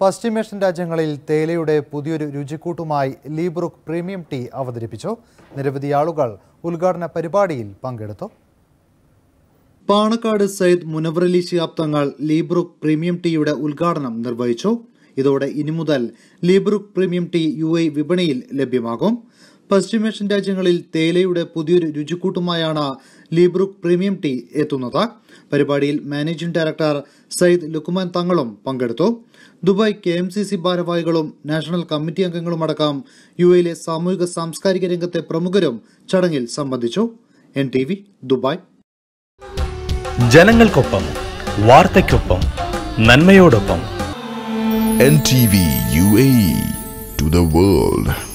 പശ്ചിമേഷ്യൻ രാജ്യങ്ങളിൽ തേയിലയുടെ പുതിയൊരു രുചിക്കൂട്ടുമായി ലീബ്രുക്ക് പ്രീമിയം ടീ അവതരിപ്പിച്ചു നിരവധി ആളുകൾ ഉദ്ഘാടന പരിപാടിയിൽ പങ്കെടുത്തു പാണക്കാട് സയ്യിദ് മുനവറലി ശിഹാബ് തങ്ങൾ ലീബ്രുക്ക് പ്രീമിയം ടീയുടെ ഉദ്ഘാടനം നിർവഹിച്ചു ഇതോടെ ഇനി മുതൽ ലീബ്രുക്ക് പ്രീമിയം ടീ യു എ വിപണിയിൽ ലഭ്യമാകും പശ്ചിമേഷ്യൻ രാജ്യങ്ങളിൽ തേയിലയുടെ പുതിയൊരു രുചിക്കൂട്ടുമായാണ് ലീബ്രുക്ക് പ്രീമിയം ടീ എത്തുന്നത് പരിപാടിയിൽ മാനേജിംഗ് ഡയറക്ടർ സയ്യിദ് ലുക്കുമാൻ തങ്ങളും പങ്കെടുത്തു Dubai K M C C ഭാരവാഹികളും നാഷണൽ കമ്മിറ്റി അംഗങ്ങളുമടക്കം യു എയിലെ സാമൂഹിക സാംസ്കാരിക രംഗത്തെ പ്രമുഖരും ചടങ്ങിൽ സംബന്ധിച്ചു എൻ ടി വി ദുബായ് ജനങ്ങൾക്കൊപ്പം വാർത്തയ്ക്കൊപ്പം നന്മയോടൊപ്പം NTV UAE to the world.